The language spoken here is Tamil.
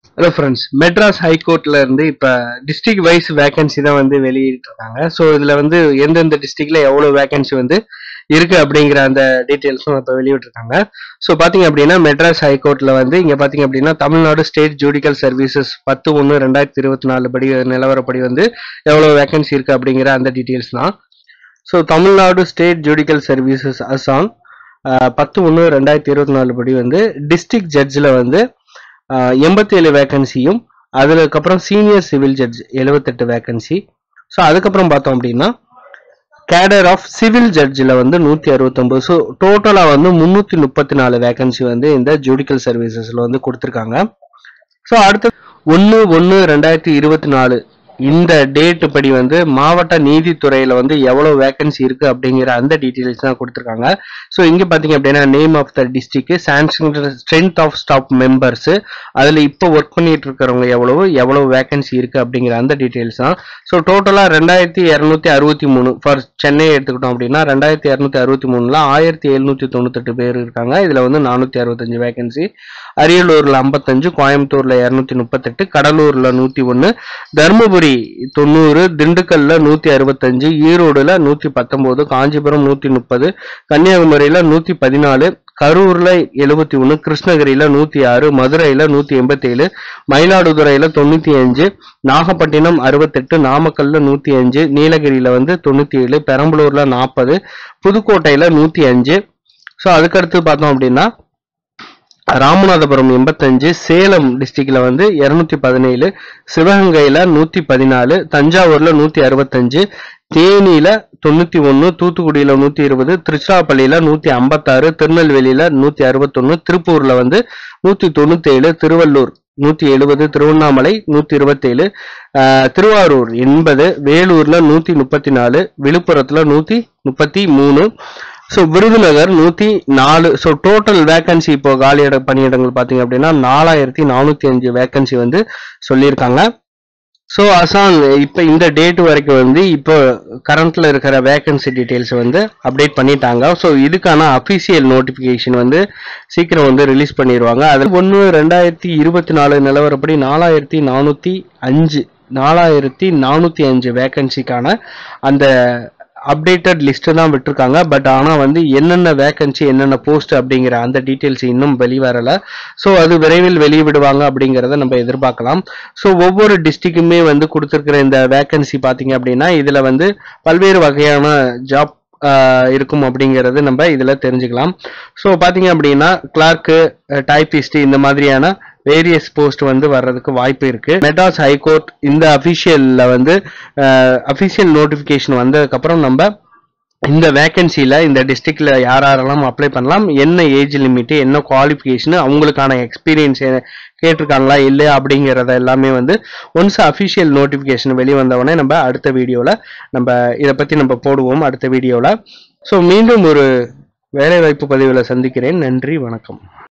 ஹலோ ஃப்ரெண்ட்ஸ் மெட்ராஸ் ஹைகோர்ட்ல இருந்து இப்ப டிஸ்ட்ரிக்ட் வைஸ் வேகன்சி தான் வந்து வெளியிட்டிருக்காங்க ஸோ இதுல வந்து எந்தெந்த டிஸ்ட்ரிக்ட்ல எவ்வளவு வேகன்சி வந்து இருக்கு அப்படிங்கிற அந்த டீட்டெயில்ஸும் இப்போ வெளியிட்டிருக்காங்க ஸோ பாத்தீங்க அப்படின்னா மெட்ராஸ் ஹைகோர்ட்ல வந்து இங்க பாத்தீங்க அப்படின்னா தமிழ்நாடு ஸ்டேட் ஜுடிக்கல் சர்வீசஸ் பத்து ஒன்று ரெண்டாயிரத்தி இருபத்தி நாலு படி நிலவரப்படி வந்து எவ்வளவு வேகன்சி இருக்கு அப்படிங்கிற அந்த டீட்டெயில்ஸ் தான் so Tamil Nadu state judicial services அசாம் பத்து ஒன்று ரெண்டாயிரத்தி இருபத்தி நாலு படி வந்து டிஸ்ட்ரிக்ட் ஜட்ஜில் வந்து எண்பத்தி ஏழு வேகன்சியும் அதுக்கப்புறம் சீனியர் சிவில் ஜட்ஜ் எழுபத்தெட்டு வேகன்சி ஸோ அதுக்கப்புறம் பார்த்தோம் அப்படின்னா கேடர் ஆஃப் சிவில் ஜட்ஜில் வந்து நூற்றி அறுபத்தொம்பது ஸோ டோட்டலாக வந்து முந்நூற்றி முப்பத்தி நாலு வேகன்சி வந்து இந்த ஜுடிக்கல் சர்வீசஸில் வந்து கொடுத்துருக்காங்க ஸோ அடுத்து ஒன்று ஒன்று ரெண்டாயிரத்தி இருபத்தி நாலு இந்த டேட் படி வந்து மாவட்ட நீதித்துறையில வந்து எவ்வளவு வேகன்சி இருக்கு அப்படிங்கிற அந்த டீட்டெயில்ஸ் தான் கொடுத்துருக்காங்க ஸோ இங்க பாத்தீங்க அப்படின்னா name of the district sanction strength of staff members அதுல இப்போ ஒர்க் பண்ணிட்டு இருக்கிறவங்க எவ்வளவு எவ்வளவு வேகன்சி இருக்கு அப்படிங்கிற அந்த டீட்டெயில்ஸ் தான் ஸோ டோட்டலா ரெண்டாயிரத்தி இரநூத்தி அறுபத்தி மூணு ஃபார் சென்னை எடுத்துக்கிட்டோம் அப்படின்னா ரெண்டாயிரத்தி இரநூத்தி அறுபத்தி மூணுல ஆயிரத்தி எழுநூத்தி தொண்ணூத்தெட்டு பேர் இருக்காங்க இதுல வந்து நானூத்தி அறுபத்தஞ்சு வேகன்சி அரியலூர்ல ஐம்பத்தஞ்சு கோயம்புத்தூர்ல இருநூத்தி முப்பத்தெட்டு கடலூர்ல நூத்தி ஒன்னு தருமபுரி தொண்ணூறு திண்டுக்கல்ல நூத்தி அறுபத்தஞ்சு ஈரோடுல நூத்தி பத்தொன்பது காஞ்சிபுரம் நூத்தி முப்பது கன்னியாகுமரியில நூத்தி பதினாலு கரூர்ல எழுபத்தி ஒன்று கிருஷ்ணகிரியில நூத்தி ஆறு மதுரையில நூத்தி எண்பத்தி ஏழு மயிலாடுதுறையில தொண்ணூத்தி அஞ்சு நாகப்பட்டினம் அறுபத்தெட்டு நாமக்கல்ல நூத்தி அஞ்சு நீலகிரியில வந்து தொண்ணூத்தி ஏழு பெரம்பலூர்ல நாற்பது புதுக்கோட்டையில நூத்தி அஞ்சு ஸோ அதுக்கடுத்து பார்த்தோம் அப்படின்னா ராமநாதபுரம் எண்பத்தஞ்சு சேலம் டிஸ்ட்ரிக்ட்ல வந்து இருநூத்தி பதினேழு சிவகங்கையில நூத்தி பதினாலு தஞ்சாவூர்ல நூத்தி அறுபத்தஞ்சு தேனியில தொண்ணூத்தி ஒன்னு தூத்துக்குடியில நூத்தி இருபது திருச்சிராப்பள்ளியில நூத்தி ஐம்பத்தாறு திருநெல்வேலியில நூத்தி அறுபத்தொன்னு திருப்பூர்ல வந்து நூத்தி தொண்ணூத்தி ஏழு திருவள்ளூர் நூத்தி எழுபது திருவண்ணாமலை நூத்தி இருபத்தேழு திருவாரூர் எண்பது வேலூர்ல நூத்தி முப்பத்தி நாலு விழுப்புரத்துல நூத்தி முப்பத்தி மூணு ஸோ விருதுநகர் நூத்தி நாலு ஸோ டோட்டல் வேகன்சி இப்போ காலியிட பணியிடங்கள் பார்த்தீங்க அப்படின்னா நாலாயிரத்தி நானூத்தி அஞ்சு வேகன்சி வந்து சொல்லியிருக்காங்க ஸோ அசாங் இப்போ இந்த டேட் வரைக்கும் வந்து இப்போ கரண்ட்ல இருக்கிற வேகன்சி டீட்டெயில்ஸ் வந்து அப்டேட் பண்ணிட்டாங்க ஸோ இதுக்கான அஃபிஷியல் நோட்டிஃபிகேஷன் வந்து சீக்கிரம் வந்து ரிலீஸ் பண்ணிடுவாங்க அது ஒன்று ரெண்டாயிரத்தி இருபத்தி நாலு நிலவரப்படி நாலாயிரத்தி நானூற்றி அஞ்சு நாலாயிரத்தி நானூற்றி அஞ்சு வேகன்சிக்கான அந்த அப்டேட்டட் லிஸ்ட் தான் விட்டுருக்காங்க பட் ஆனால் வந்து என்னென்ன வேகன்சி என்னென்ன போஸ்ட் அப்படிங்கிற அந்த டீட்டெயில்ஸ் இன்னும் வெளிவரல ஸோ அது விரைவில் வெளியிடுவாங்க அப்படிங்கிறத நம்ம எதிர்பார்க்கலாம் ஸோ ஒவ்வொரு டிஸ்ட்ரிக்குமே வந்து கொடுத்துருக்கிற இந்த வேகன்சி பார்த்தீங்க அப்படின்னா இதில் வந்து பல்வேறு வகையான ஜாப் இருக்கும் அப்படிங்கிறது நம்ம இதில் தெரிஞ்சுக்கலாம் ஸோ பார்த்தீங்க அப்படின்னா கிளார்க்கு டைபிஸ்ட் இந்த மாதிரியான வேரியஸ் போஸ்ட் வந்து வர்றதுக்கு வாய்ப்பு இருக்கு மெட்ராஸ் ஹைகோர்ட் இந்த அஃபிஷியல்ல வந்து அஃபிஷியல் நோட்டிஃபிகேஷன் வந்ததுக்கப்புறம் நம்ம இந்த வேகன்சியில் இந்த டிஸ்ட்ரிக்ட்ல யார் யாரெல்லாம் அப்ளை பண்ணலாம் என்ன ஏஜ் லிமிட் என்ன குவாலிஃபிகேஷன் அவங்களுக்கான எக்ஸ்பீரியன்ஸ் கேட்டிருக்காங்களா இல்லையா அப்படிங்கிறத எல்லாமே வந்து ஒன்ஸ் அஃபிஷியல் நோட்டிஃபிகேஷன் வெளியே வந்தவொடனே நம்ம அடுத்த வீடியோவில் நம்ம இதை பற்றி நம்ம போடுவோம் அடுத்த வீடியோவில் ஸோ மீண்டும் ஒரு வேலைவாய்ப்பு பதிவில் சந்திக்கிறேன் நன்றி வணக்கம்